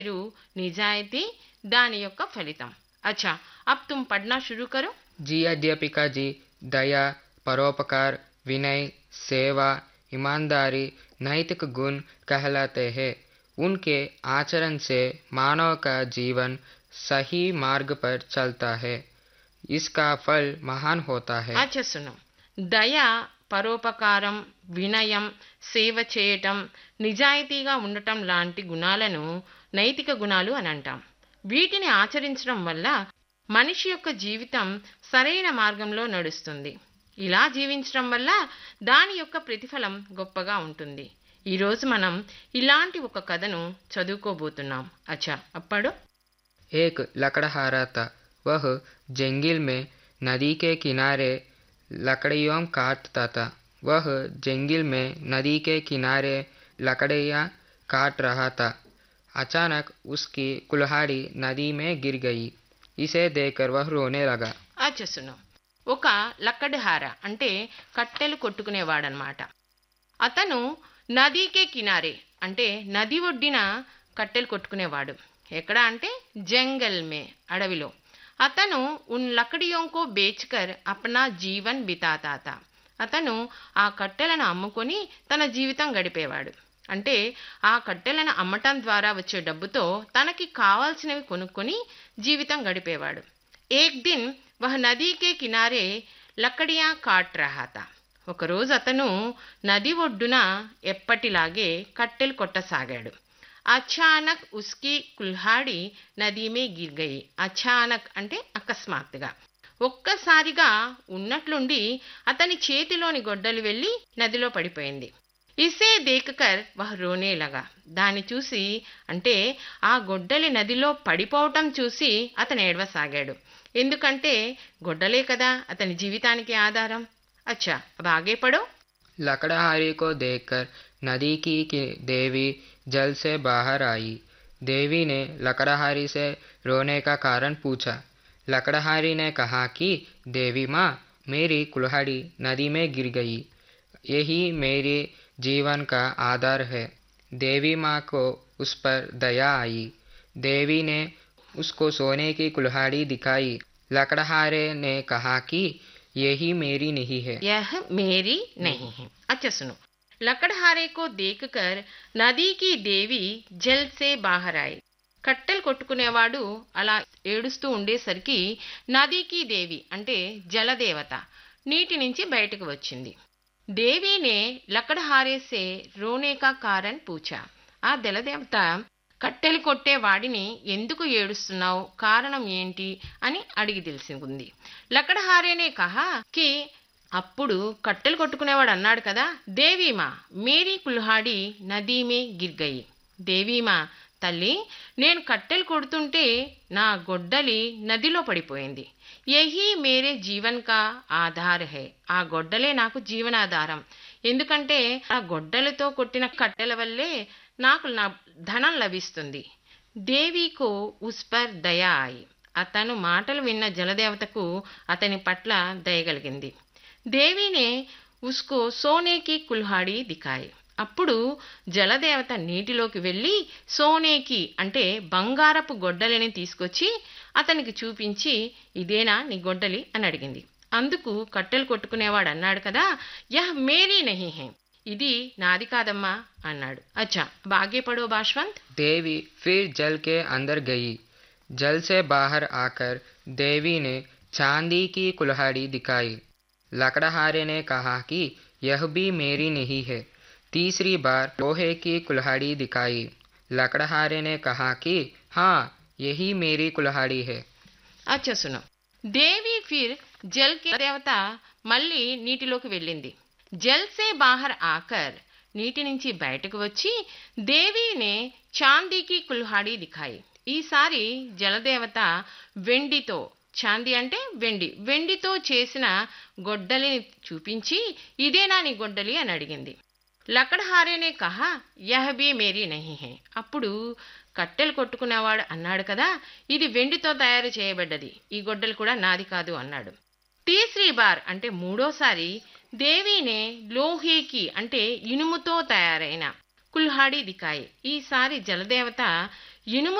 పేరు నిజాయితీ దాని యొక్క ఫలితం अच्छा अब तुम पढ़ना शुरू करो जी अध्यापिका जी दया परोपकार विनय सेवा ईमानदारी नैतिक गुण कहलाते हैं उनके आचरण से मानव का जीवन सही मार्ग पर चलता है इसका फल महान होता है अच्छा सुनो దయ పరోపకారం వినయం సేవ చేయటం నిజాయితీగా ఉండటం లాంటి గుణాలను నైతిక గుణాలు అని అంటాం వీటిని ఆచరించడం వల్ల మనిషి యొక్క జీవితం సరైన మార్గంలో నడుస్తుంది ఇలా జీవించడం వల్ల దాని యొక్క ప్రతిఫలం గొప్పగా ఉంటుంది ఈరోజు మనం ఇలాంటి ఒక కథను చదువుకోబోతున్నాం అచ్చా అప్పుడు एक लकड़हारा था वह जंगल में नदी के किनारे लकड़ियों काटता था वह जंगल में नदी के किनारे लकड़ियाँ काट रहा था अचानक उसकी कुल्हाड़ी नदी में गिर गई इसे देखकर वह रोने लगा ఆచసును ఒక లక్కడిహార అంటే కట్టెలు కొట్టుకునేవాడనమాట అతను నదీకే కినారే అంటే నది ఒడ్డిన కట్టెలు కొట్టుకునేవాడు ఎక్కడ అంటే జంగల్ మే అడవిలో అతను ఉన్ లకడియోంకో బేచ్కర్ అప్నా జీవన్ బితాతా తా అతను ఆ కట్టెలను అమ్ముకొని తన జీవితం గడిపేవాడు అంటే ఆ కట్టెలను అమ్మటం ద్వారా వచ్చే డబ్బుతో తనకి కావాల్సినవి కొనుక్కొని జీవితం గడిపేవాడు ఏక్ దిన్ వహ నదీకే కినారే లక్కడియా కాట్ రహా తా ఒకరోజు అతను నది ఒడ్డున ఎప్పటిలాగే కట్టెలు కొట్టసాగాడు అచానక్ ఉస్కి కుల్హాడి నదీమే గిర్ గయి అచానక్ అంటే అకస్మాత్తుగా ఒక్కసారిగా ఉన్నట్లుండి అతని చేతిలోని గొడ్డలు వెళ్ళి నదిలో పడిపోయింది ఇసే దేకకర్ వహ రోనేలగా దాన్ని చూసి అంటే ఆ గొడ్డలి నదిలో పడిపోవటం చూసి అతను ఏడవసాగాడు ఎందుకంటే గొడ్డలే కదా అతని జీవితానికి ఆధారం అచ్చా బాగే పడో लकड़हारी को देखकर नदी की की देवी जल से बाहर आई देवी ने लकड़हारी से रोने का कारण पूछा लकड़हारी ने कहा कि देवी माँ मेरी कुल्हाड़ी नदी में गिर गई यही मेरे जीवन का आधार है देवी माँ को उस पर दया आई देवी ने उसको सोने की कुल्हाड़ी दिखाई लकड़हारे ने कहा कि यही मेरी नहीं है यह मेरी नहीं है अच्छा सुनो लकड़हारे को देखकर నదీ की దేవి జల్ సే బాహర్ ఆయి కట్టెలు కొట్టుకునేవాడు అలా ఏడుస్తూ ఉండేసరికి నదీకి దేవి అంటే జలదేవత నీటి నుంచి బయటకు వచ్చింది దేవీనే లకడహారేసే రోనే కా కారణ్ పూచా ఆ జలదేవత కట్టెలు కొట్టే వాడిని ఎందుకు ఏడుస్తున్నావు కారణం ఏంటి అని అడిగి తెలిసింది లకడహారేనే కహా కి అప్పుడు కట్టెలు కొట్టుకునేవాడు అన్నాడు కదా దేవీమా మేరీ కుల్హాడి నదీమే గిర్గయి దేవీమా తల్లి నేను కట్టెలు కొడుతుంటే నా గొడ్డలి నదిలో పడిపోయింది యహీ మేరే జీవన్ కా ఆధార్ హే ఆ గొడ్డలే నాకు జీవనాధారం ఎందుకంటే ఆ గొడ్డలతో కొట్టిన కట్టెల వల్లే నాకు నా ధనం లభిస్తుంది దేవీకు ఉస్ పర్ దయా ఆయి అతను మాటలు విన్న జలదేవతకు అతని పట్ల దయగలిగింది దేవీనే ఉస్కో సోనేకి కుల్హాడి దికాయి అప్పుడు జలదేవత నీటిలోకి వెళ్ళి సోనేకి అంటే బంగారపు గొడ్డలిని తీసుకొచ్చి అతనికి చూపించి ఇదేనా నీ గొడ్డలి అని అడిగింది అందుకు కట్టెలు కొట్టుకునేవాడు అన్నాడు కదా యహ్ మేరీ నహీ హే ఇది నాది కాదమ్మా అన్నాడు అచ్చా బాగే పడో భాష్వంత్ देवी फिर जल के अंदर गई जल से बाहर आकर देवी ने चांदी की कुल्हाड़ी दिखाई लकड़हारे ने कहा कि यह भी मेरी नहीं है तीसरी बार लोहे की कुल्हाड़ी दिखाई लकड़हारे ने कहा कि हाँ यही मेरी कुल्हाड़ी है అచ్చా సును దేవి ఫిర్ జల్ కి దేవత మళ్ళీ నీటిలోకి వెళ్ళింది జల్ సే బాహర్ ఆకర్ నీటి నుంచి బయటకు వచ్చి దేవీనే చాందీకి కుల్హాడి దిఖాయి ఈసారి జలదేవత వెండితో చాందీ అంటే వెండి వెండితో చేసిన గొడ్డలిని చూపించి ఇదేనా నీ గొడ్డలి అని అడిగింది లకడహారేనే కహా యహ్ బీ మేరీ నహీ హే అప్పుడు కట్టెలు కొట్టుకునేవాడు అన్నాడు కదా ఇది వెండితో తయారు చేయబడ్డది ఈ గొడ్డలు కూడా నాది కాదు అన్నాడు తీసరీ బార్ అంటే మూడోసారి దేవీనే లోహేకి అంటే ఇనుముతో తయారైన కుల్హాడి దికాయి ఈసారి జలదేవత ఇనుము